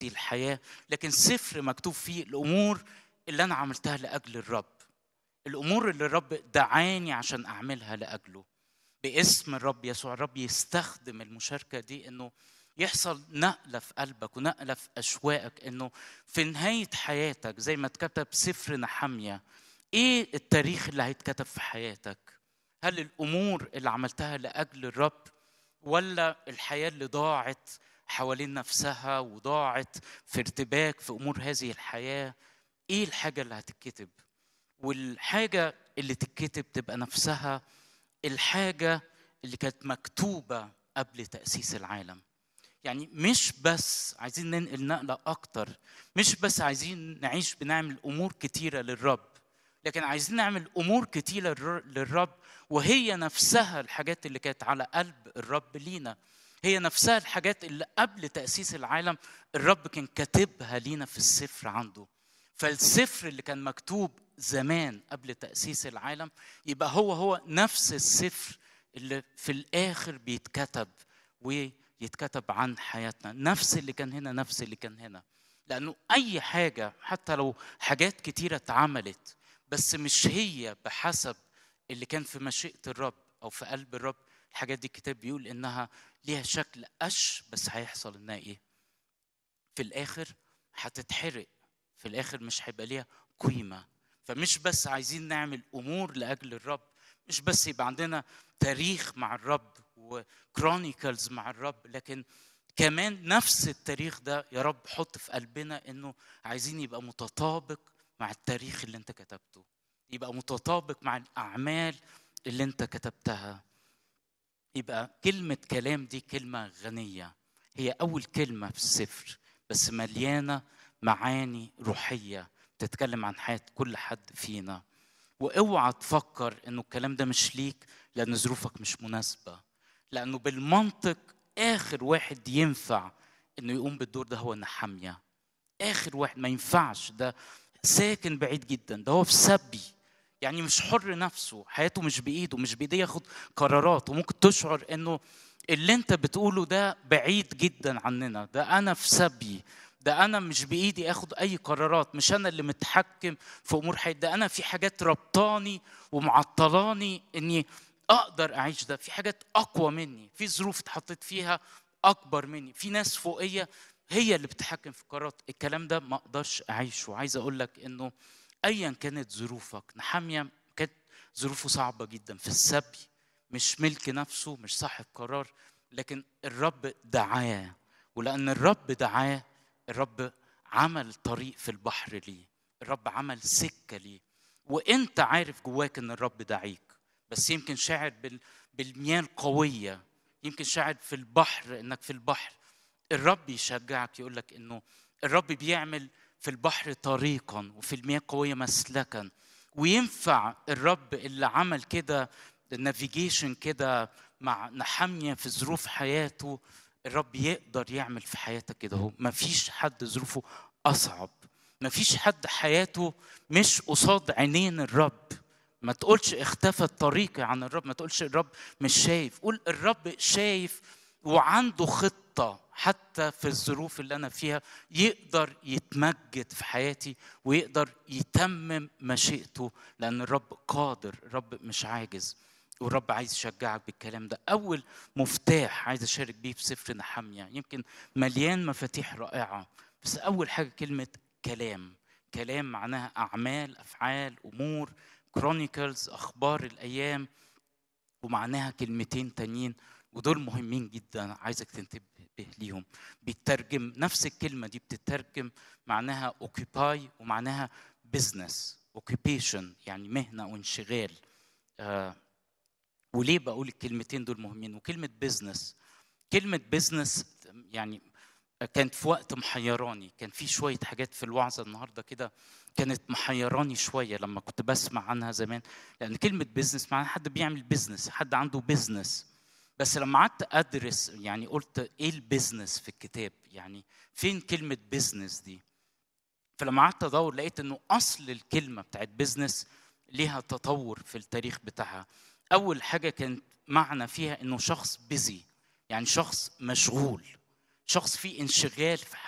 الحياه لكن سفر مكتوب فيه الامور اللي انا عملتها لاجل الرب الامور اللي الرب دعاني عشان اعملها لاجله باسم الرب يسوع الرب يستخدم المشاركه دي انه يحصل نقله في قلبك ونقله في اشواقك انه في نهايه حياتك زي ما اتكتب سفر نحمية ايه التاريخ اللي هيتكتب في حياتك هل الامور اللي عملتها لاجل الرب ولا الحياه اللي ضاعت حوالين نفسها وضاعت في ارتباك في امور هذه الحياه ايه الحاجه اللي هتتكتب والحاجه اللي تتكتب تبقى نفسها الحاجه اللي كانت مكتوبه قبل تاسيس العالم يعني مش بس عايزين ننقل نقله اكتر مش بس عايزين نعيش بنعمل امور كتيره للرب لكن عايزين نعمل امور كتيره للرب وهي نفسها الحاجات اللي كانت على قلب الرب لينا هي نفسها الحاجات اللي قبل تاسيس العالم الرب كان كاتبها لينا في السفر عنده فالسفر اللي كان مكتوب زمان قبل تاسيس العالم يبقى هو هو نفس السفر اللي في الاخر بيتكتب ويتكتب عن حياتنا نفس اللي كان هنا نفس اللي كان هنا لانه اي حاجه حتى لو حاجات كتيره اتعملت بس مش هي بحسب اللي كان في مشيئه الرب او في قلب الرب الحاجات دي الكتاب بيقول انها ليها شكل قش بس هيحصل انها ايه في الاخر هتتحرق في الاخر مش هيبقى ليها قيمه فمش بس عايزين نعمل امور لاجل الرب مش بس يبقى عندنا تاريخ مع الرب وكرونيكلز مع الرب لكن كمان نفس التاريخ ده يا رب حط في قلبنا انه عايزين يبقى متطابق مع التاريخ اللي انت كتبته يبقى متطابق مع الاعمال اللي انت كتبتها يبقى كلمة كلام دي كلمة غنية هي أول كلمة في السفر بس مليانة معاني روحية تتكلم عن حياة كل حد فينا واوعى تفكر انه الكلام ده مش ليك لان ظروفك مش مناسبة لانه بالمنطق اخر واحد ينفع انه يقوم بالدور ده هو نحمية اخر واحد ما ينفعش ده ساكن بعيد جدا ده هو في سبي يعني مش حر نفسه حياته مش بايده مش بايديه ياخد قرارات وممكن تشعر انه اللي انت بتقوله ده بعيد جدا عننا ده انا في سبي ده انا مش بايدي اخد اي قرارات مش انا اللي متحكم في امور حياتي ده انا في حاجات ربطاني ومعطلاني اني اقدر اعيش ده في حاجات اقوى مني في ظروف اتحطيت فيها اكبر مني في ناس فوقيه هي اللي بتتحكم في القرارات الكلام ده ما اقدرش اعيشه عايز اقول لك انه ايا كانت ظروفك نحاميه كانت ظروفه صعبه جدا في السبي مش ملك نفسه مش صاحب قرار لكن الرب دعاه ولان الرب دعاه الرب عمل طريق في البحر ليه الرب عمل سكه ليه وانت عارف جواك ان الرب دعيك بس يمكن شاعر بال... بالمياه القويه يمكن شاعر في البحر انك في البحر الرب يشجعك يقول لك انه الرب بيعمل في البحر طريقا وفي المياه القويه مسلكا وينفع الرب اللي عمل كده النافيجيشن كده مع نحمية في ظروف حياته الرب يقدر يعمل في حياتك كده هو مفيش حد ظروفه أصعب مفيش حد حياته مش قصاد عينين الرب ما تقولش اختفت طريقي عن الرب ما تقولش الرب مش شايف قول الرب شايف وعنده خطة حتى في الظروف اللي أنا فيها يقدر يتمجد في حياتي ويقدر يتمم مشيئته لأن الرب قادر الرب مش عاجز والرب عايز يشجعك بالكلام ده أول مفتاح عايز أشارك بيه في سفر نحمية يمكن مليان مفاتيح رائعة بس أول حاجة كلمة كلام كلام معناها أعمال أفعال أمور كرونيكلز أخبار الأيام ومعناها كلمتين تانيين ودول مهمين جدا عايزك تنتبه ليهم بيترجم نفس الكلمه دي بتترجم معناها اوكيباي ومعناها بزنس اوكيبيشن يعني مهنه وانشغال آه وليه بقول الكلمتين دول مهمين وكلمه بزنس كلمه بزنس يعني كانت في وقت محيراني كان في شويه حاجات في الوعظه النهارده كده كانت محيراني شويه لما كنت بسمع عنها زمان لان كلمه بزنس معناها حد بيعمل بزنس حد عنده بزنس بس لما قعدت ادرس يعني قلت ايه البيزنس في الكتاب يعني فين كلمه بيزنس دي فلما قعدت ادور لقيت انه اصل الكلمه بتاعت بيزنس ليها تطور في التاريخ بتاعها اول حاجه كانت معنى فيها انه شخص بيزي يعني شخص مشغول شخص فيه انشغال في